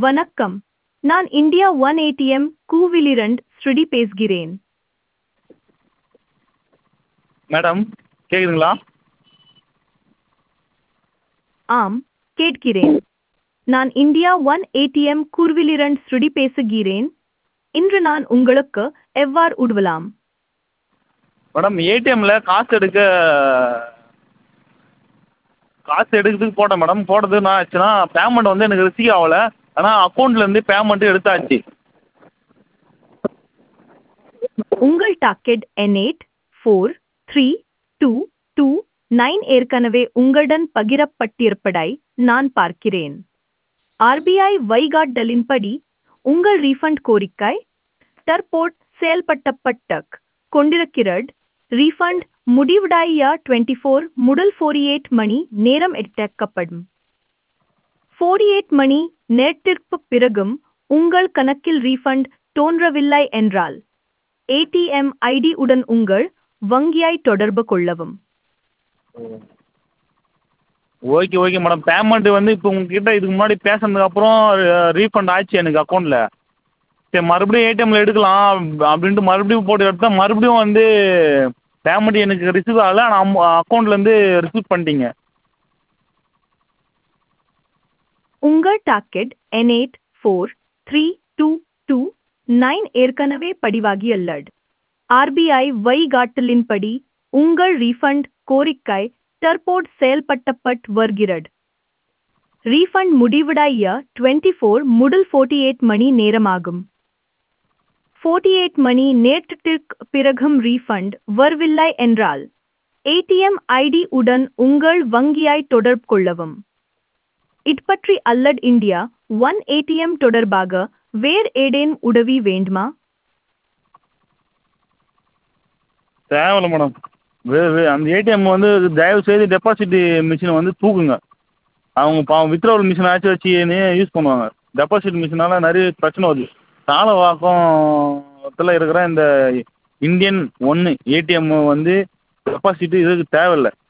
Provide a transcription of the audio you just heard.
வணக்கம் நான் India one ATM கூவிலிரண்ட் ஸ்ருதி பேசுகிறேன் மேடம் கேட்குதுங்களா ஆம் கேட்கிறேன் நான் இந்தியா ஒன் ஏடிஎம் கூர்விலிரண்ட் ஸ்ருதி பேசுகிறேன் இன்று நான் உங்களுக்கு எவ்வாறு உதவலாம் மேடம் ஏடிஎம்மில் காசு எடுக்க காசு எடுக்கிறதுக்கு போட்டேன் மேடம் போட்டது என்ன ஆச்சுன்னா பேமெண்ட் வந்து எனக்கு ரிசீவ் ஆகல ஆனால் அக்கௌண்ட்லேருந்து பேமெண்ட்டு எடுத்தாச்சு உங்கள் docket N eight four three two two nine ஏற்கனவே உங்களுடன் பகிரப்பட்டிருப்பதை நான் பார்க்கிறேன் ஆர்பிஐ வழிகாட்டலின்படி உங்கள் ரீஃபண்ட் கோரிக்கை தற்போது செயல்பட்டப்பட்ட கொண்டிருக்கிறது ரீஃபண்ட் முடிவடைய டுவெண்ட்டி ஃபோர் முதல் ஃபோர்டி எயிட் மணி நேரம் எடுக்கப்படும் ஃபோர்டி எயிட் மணி நேரத்திற்கு பிறகும் உங்கள் கணக்கில் ரீஃபண்ட் தோன்றவில்லை என்றால் ஏடிஎம் ஐடி உடன் உங்கள் வங்கியை தொடர்பு கொள்ளவும் ஓகே ஓகே மேடம் பேமெண்ட்டு வந்து இப்போ உங்ககிட்ட இதுக்கு முன்னாடி பேசுனதுக்கப்புறம் ரீஃபண்ட் ஆச்சு எனக்கு அக்கௌண்ட்டில் சரி மறுபடியும் ஏடிஎம்மில் எடுக்கலாம் அப்படின்ட்டு மறுபடியும் போட்டு எடுத்தால் மறுபடியும் வந்து பேமெண்ட் எனக்கு ரிசீவ் ஆகல ஆனால் அம் அக்கௌண்ட்லேருந்து ரிசீவ் பண்ணிட்டீங்க உங்கள் docket N eight four three two two nine ஏற்கனவே பதிவாகியுள்ளது ஆர்பிஐ வழிகாட்டலின்படி உங்கள் ரீஃபண்ட் கோரிக்கை தற்போது செயல்பட்டப்பட்டு வருகிறது ரீஃபண்ட் முடிவடைய டுவெண்ட்டி ஃபோர் முதல் ஃபோர்ட்டி எயிட் மணி நேரமாகும் ஃபோர்ட்டி எயிட் மணி நேரத்திற்கு பிறகும் ரீஃபண்ட் வரவில்லை என்றால் ஏடிஎம் ஐடி உடன் உங்கள் வங்கியை தொடர்பு கொள்ளவும் இட்பற்றி அல்லட் இந்தியா ஒன் ஏடிஎம் தொடர்பாக வேறு ஏதேனும் உதவி வேண்டுமா தேவையில்ல மேடம் வே வே அந்த ஏடிஎம் வந்து தயவு செய்து டெபாசிட் மிஷினை வந்து தூக்குங்க அவங்க பாவம் வித்ட்ராவல் மிஷின் ஆச்சு வச்சுன்னு யூஸ் பண்ணுவாங்க டெபாசிட் மிஷினால் நிறைய பிரச்சனை வருது தாளவாக்கத்தில் இருக்கிற இந்த இந்தியன் ஒன்று ஏடிஎம் வந்து டெபாசிட்டு இதுக்கு தேவையில்ல